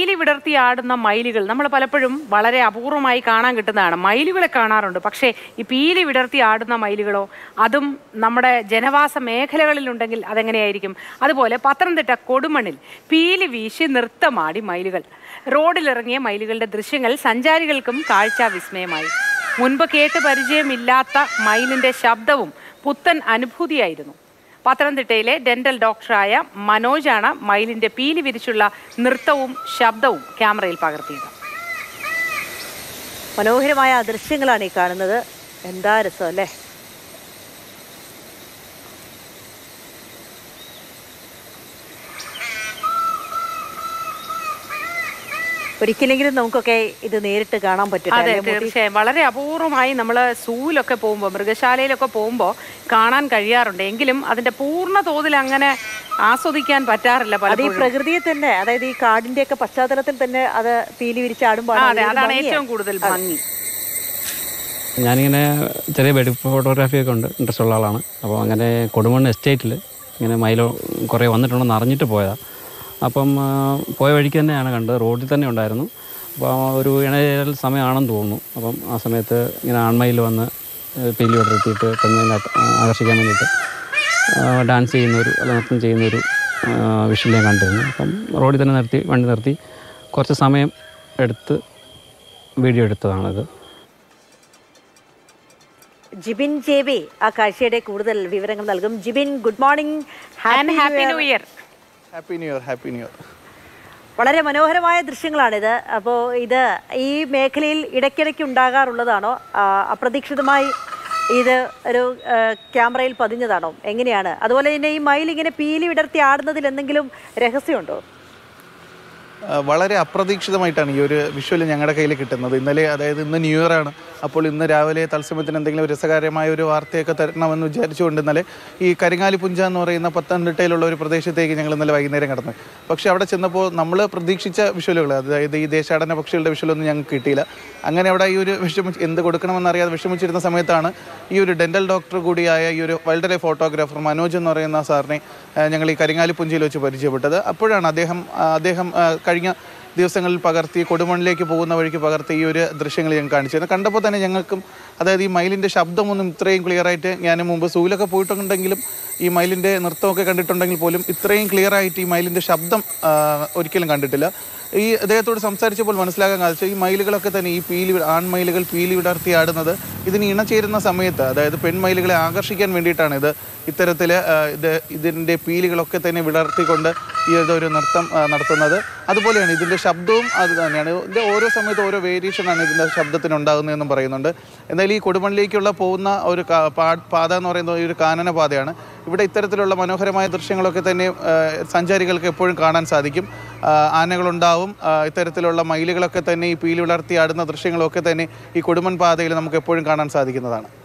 പീലി വിടർത്തി ആടുന്ന മയിലുകൾ നമ്മൾ പലപ്പോഴും വളരെ അപൂർവമായി കാണാൻ കിട്ടുന്നതാണ് മയിലുകളെ കാണാറുണ്ട് പക്ഷേ ഈ പീലി വിടർത്തി ആടുന്ന മയിലുകളോ അതും നമ്മുടെ ജനവാസ മേഖലകളിലുണ്ടെങ്കിൽ അതെങ്ങനെയായിരിക്കും അതുപോലെ പത്തനംതിട്ട കൊടുമണ്ണിൽ പീലി വീശി നൃത്തമാടി മയിലുകൾ റോഡിലിറങ്ങിയ മയിലുകളുടെ ദൃശ്യങ്ങൾ സഞ്ചാരികൾക്കും കാഴ്ചാ വിസ്മയമായി മുൻപ് കേട്ട് പരിചയമില്ലാത്ത മയിലിന്റെ ശബ്ദവും പുത്തൻ അനുഭൂതിയായിരുന്നു പത്തനംതിട്ടയിലെ ഡെന്റൽ ഡോക്ടറായ മനോജാണ് മയിലിന്റെ പീലി വിരിച്ചുള്ള നൃത്തവും ശബ്ദവും ക്യാമറയിൽ പകർത്തിയത് മനോഹരമായ ആ ദൃശ്യങ്ങളാണ് ഈ കാണുന്നത് എന്താ രസം അല്ലേ ഒരിക്കലെങ്കിലും നമുക്കൊക്കെ ഇത് നേരിട്ട് കാണാൻ പറ്റും അതെ തീർച്ചയായും വളരെ അപൂർവമായി നമ്മൾ സൂവിലൊക്കെ പോകുമ്പോൾ മൃഗശാലയിലൊക്കെ പോകുമ്പോൾ കാണാൻ കഴിയാറുണ്ട് എങ്കിലും അതിന്റെ പൂർണ്ണ തോതിൽ അങ്ങനെ ആസ്വദിക്കാൻ പറ്റാറില്ല അത് ഈ പലപ്പോഴും പ്രകൃതിയെ തന്നെ അതായത് ഈ കാടിന്റെ ഒക്കെ പശ്ചാത്തലത്തിൽ തന്നെ അത് പീലി വിരിച്ചാടുമ്പോൾ ആ, അതെ അതാണ് ഏറ്റവും കൂടുതൽ ഭംഗി ഞാനിങ്ങനെ ചെറിയ വെടി ഫോട്ടോഗ്രാഫിയൊക്കെ ഉണ്ട് ഇൻട്രസ്റ്റ് ഉള്ള ആളാണ് അപ്പോൾ അങ്ങനെ കൊടുമണ്ണ് എസ്റ്റേറ്റിൽ ഇങ്ങനെ മയിലോ കുറേ വന്നിട്ടുണ്ടെന്ന് അറിഞ്ഞിട്ട് പോയതാണ് അപ്പം ആ, പോയ വഴിക്ക് തന്നെയാണ് കണ്ടത് റോഡിൽ തന്നെ ഉണ്ടായിരുന്നു അപ്പോൾ ആ ഒരു ഇണചേരൽ സമയമാണെന്ന് തോന്നുന്നു അപ്പം ആ സമയത്ത് ഇങ്ങനെ ആൺമയിൽ വന്ന് പീലി വിടർത്തിയിട്ട് പെൺമയിലെ ആകർഷിക്കാൻ വേണ്ടിയിട്ട് ആ, ഡാൻസ് ചെയ്യുന്നൊരു അല്ല നൃത്തം ചെയ്യുന്നൊരു വിഷ്വൽ ഞാൻ കണ്ടിരുന്നു അപ്പം റോഡിൽ തന്നെ നിർത്തി വണ്ടി നിർത്തി കുറച്ച് സമയം എടുത്ത് വീഡിയോ എടുത്തതാണിത് ജിബിൻ ജേബി ആ കാഴ്ചയുടെ കൂടുതൽ വിവരങ്ങൾ നൽകും Jibin good morning and happy new year happy new year happy new year വളരെ മനോഹരമായ ദൃശ്യങ്ങളാണിത് അപ്പോൾ ഇത് ഈ മേഖലയിൽ ഇടയ്ക്കിടയ്ക്ക് ഉണ്ടാകാറുള്ളതാണോ ആ, അപ്രതീക്ഷിതമായി ഇത് ഒരു ആ, ക്യാമറയിൽ പതിഞ്ഞതാണോ എങ്ങനെയാണ് അതുപോലെ തന്നെ ഈ മയിൽ ഇങ്ങനെ പീലി വിടർത്തി ആടുന്നതിൽ എന്തെങ്കിലും രഹസ്യമുണ്ടോ ആ, വളരെ അപ്രതീക്ഷിതമായിട്ടാണ് ഈ ഒരു വിഷ്വൽ ഞങ്ങളുടെ കയ്യിൽ കിട്ടുന്നത് ഇന്നലെ അതായത് ഇന്ന് ന്യൂ ഇയർ ആണ് അപ്പോൾ ഇന്ന് രാവിലെ തത്സമയത്തിന് എന്തെങ്കിലും രസകരമായ ഒരു വാർത്തയൊക്കെ തരണമെന്ന് വിചാരിച്ചുകൊണ്ട് ഇന്നലെ ഈ കരിങ്ങാലി പുഞ്ച എന്ന് പറയുന്ന പത്തനംതിട്ടയിലുള്ള ഒരു പ്രദേശത്തേക്ക് ഞങ്ങൾ ഇന്നലെ വൈകുന്നേരം കടന്നു പക്ഷേ അവിടെ ചെന്നപ്പോൾ നമ്മൾ പ്രതീക്ഷിച്ച വിഷ്വലുകൾ അതായത് ഈ ദേശാടന പക്ഷികളുടെ വിഷ്വലൊന്നും ഞങ്ങൾക്ക് കിട്ടിയില്ല അങ്ങനെ അവിടെ ഈ ഒരു വിഷമിച്ച് എന്ത് കൊടുക്കണമെന്നറിയാതെ വിഷമിച്ചിരുന്ന സമയത്താണ് ഈ ഒരു ഡെന്റൽ ഡോക്ടർ കൂടിയായ ഈ ഒരു വൈൽഡ് ലൈഫ് ഫോട്ടോഗ്രാഫർ മനോജ് എന്ന് പറയുന്ന സാറിനെ ആ, ഞങ്ങൾ ഈ കരിങ്ങാലി പുഞ്ചയിൽ വെച്ച് പരിചയപ്പെട്ടത് അപ്പോഴാണ് അദ്ദേഹം ആ, അദ്ദേഹം ആ, കഴിഞ്ഞ ദിവസങ്ങളിൽ പകർത്തി കൊടുമണ്ണിലേക്ക് പോകുന്ന വഴിക്ക് പകർത്തി ഈ ഒരു ദൃശ്യങ്ങൾ ഞങ്ങൾ കാണിച്ചു തന്നു കണ്ടപ്പോൾ തന്നെ ഞങ്ങൾക്കും അതായത് ഈ മയിലിൻ്റെ ശബ്ദമൊന്നും ഇത്രയും ക്ലിയർ ആയിട്ട് ഞാൻ മുമ്പ് സൂലൊക്കെ പോയിട്ടുണ്ടെങ്കിലും ഈ മയിലിൻ്റെ നൃത്തമൊക്കെ കണ്ടിട്ടുണ്ടെങ്കിൽ പോലും ഇത്രയും ക്ലിയർ ആയിട്ട് ഈ മയിലിൻ്റെ ശബ്ദം ആ, ഒരിക്കലും കണ്ടിട്ടില്ല ഈ അദ്ദേഹത്തോട് സംസാരിച്ചപ്പോൾ മനസ്സിലാക്കാൻ സാധിച്ചു ഈ മയിലുകളൊക്കെ തന്നെ ഈ പീലി വി- ആൺമയിലുകൾ പീലി വിടർത്തി ആടുന്നത് ഇതിന് ഇണചേരുന്ന സമയത്ത് അതായത് പെൺമയിലുകളെ ആകർഷിക്കാൻ വേണ്ടിയിട്ടാണ് ഇത് ഇത്തരത്തിൽ ഇത് ഇതിൻ്റെ പീലികളൊക്കെ തന്നെ വിടർത്തിക്കൊണ്ട് ഈ ഇതൊരു നൃത്തം ആ, നടത്തുന്നത് അതുപോലെയാണ് ഇതിൻ്റെ ശബ്ദവും അത് തന്നെയാണ് ഇതിൻ്റെ ഓരോ സമയത്ത് ഓരോ വേരിയേഷനാണ് ഇതിൻ്റെ ശബ്ദത്തിന് ഉണ്ടാകുന്നതെന്നും പറയുന്നുണ്ട് എന്തായാലും ഈ കൊടുമണ്ണിലേക്കുള്ള പോകുന്ന ഒരു കാ- പാ- പാത എന്ന് പറയുന്നത് ഒരു കാനന പാതയാണ് ഇവിടെ ഇത്തരത്തിലുള്ള മനോഹരമായ ദൃശ്യങ്ങളൊക്കെ തന്നെ ആ, സഞ്ചാരികൾക്ക് എപ്പോഴും കാണാൻ സാധിക്കും ആ, ആനകളുണ്ടാവും ആ, ഇത്തരത്തിലുള്ള മയിലുകളൊക്കെ തന്നെ ഈ പീലി വിളർത്തി ആടുന്ന ദൃശ്യങ്ങളൊക്കെ തന്നെ ഈ കൊടുമൺ പാതയിൽ നമുക്ക് എപ്പോഴും കാണാൻ സാധിക്കുന്നതാണ്